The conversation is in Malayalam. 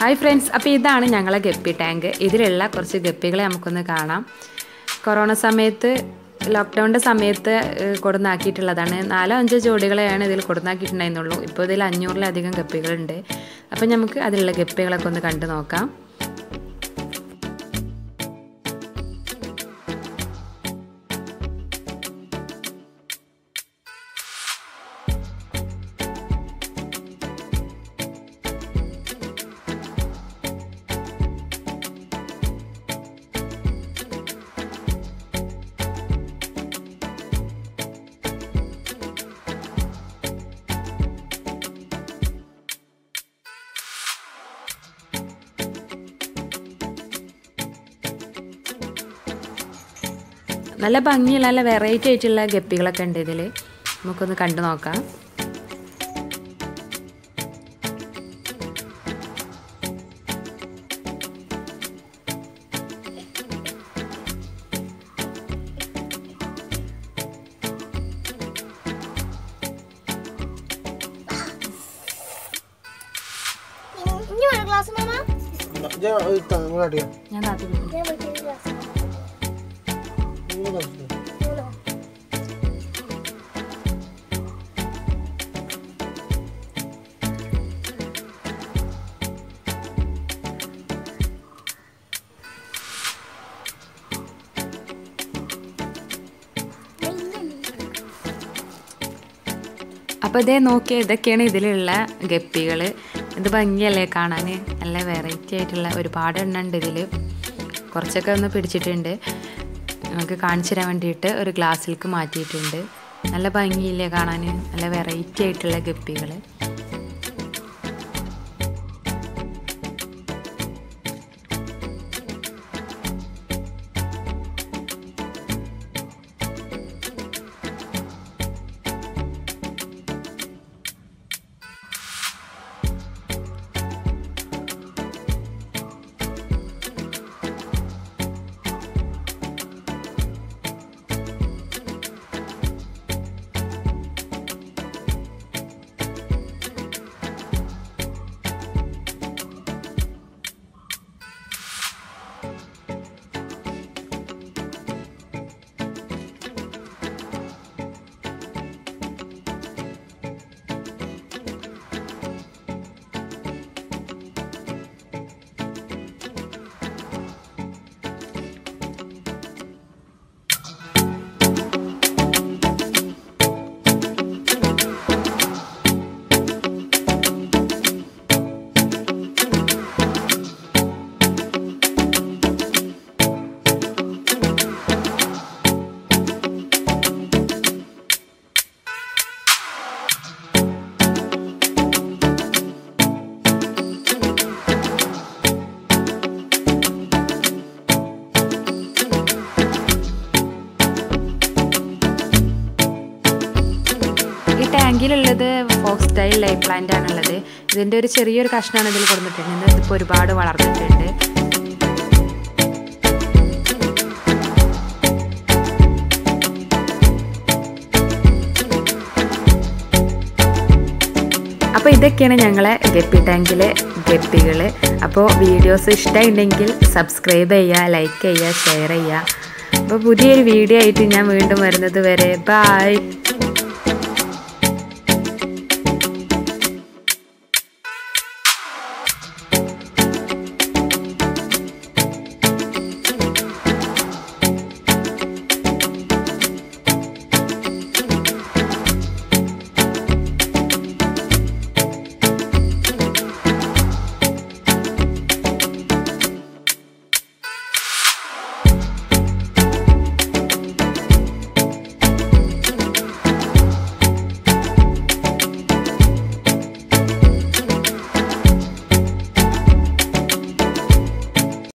ഹായ് ഫ്രണ്ട്സ് അപ്പോൾ ഇതാണ് ഞങ്ങളെ ഗപ്പി ടാങ്ക് ഇതിലുള്ള കുറച്ച് ഗപ്പികളെ നമുക്കൊന്ന് കാണാം കൊറോണ സമയത്ത് ലോക്ക്ഡൗണിൻ്റെ സമയത്ത് ഏഹ്, കൊടുന്നാക്കിയിട്ടുള്ളതാണ് നാലോ അഞ്ചോ ജോഡികളെയാണ് ഇതിൽ കൊടുന്നാക്കിയിട്ടുണ്ടായിരുന്നുള്ളൂ ഇപ്പോൾ ഇതിൽ അഞ്ഞൂറിലധികം ഗപ്പികളുണ്ട് അപ്പോൾ നമുക്ക് അതിലുള്ള ഗപ്പികളൊക്കെ ഒന്ന് കണ്ടു നോക്കാം നല്ല ഭംഗിയുള്ള നല്ല വെറൈറ്റി ആയിട്ടുള്ള ഗപ്പികളൊക്കെ ഉണ്ട് ഇതിൽ നമുക്കൊന്ന് കണ്ടു നോക്കാം ഇനി വേണം ഗ്ലാസ് മാമ ഇങ്ങോട്ടിയാ ഞാൻ താത്തി കൊടുക്കാം. ഞാൻ വെക്കുന്ന ഗ്ലാസ് മൂന്നോ അപ്പോൾ ഇതേ നോക്കിയ ഇതൊക്കെയാണ് ഇതിലുള്ള ഗപ്പികൾ ഇത് ഭംഗിയല്ലേ കാണാൻ നല്ല വെറൈറ്റി ആയിട്ടുള്ള ഒരുപാട് എണ്ണ ഉണ്ട് ഇതിൽ കുറച്ചൊക്കെ ഒന്ന് പിടിച്ചിട്ടുണ്ട് നമുക്ക് കാണിച്ചു തരാൻ വേണ്ടിയിട്ട് ഒരു ഗ്ലാസ്സിലേക്ക് മാറ്റിയിട്ടുണ്ട് നല്ല ഭംഗിയില്ലേ കാണാൻ നല്ല വെറൈറ്റി ആയിട്ടുള്ള ഗപ്പികൾ ഈ ടാങ്കിലുള്ളത് ഫോക്സ് സ്റ്റൈൽ ലൈഫ് പ്ലാന്റ് ആണുള്ളത് ഇതിൻ്റെ ഒരു ചെറിയൊരു കഷ്ണമാണ് ഇതിൽ കൊടുത്തിട്ടുണ്ട് ഇതിപ്പോൾ ഒരുപാട് വളർന്നിട്ടുണ്ട് അപ്പോൾ ഇതൊക്കെയാണ് ഞങ്ങളെ ഗപ്പി ടാങ്കിലെ ഗപ്പികൾ അപ്പോൾ വീഡിയോസ് ഇഷ്ടമുണ്ടെങ്കിൽ സബ്സ്ക്രൈബ് ചെയ്യുക ലൈക്ക് ചെയ്യുക ഷെയർ ചെയ്യുക അപ്പോൾ പുതിയൊരു വീഡിയോ ആയിട്ട് ഞാൻ വീണ്ടും വരുന്നത് വരെ ബായ്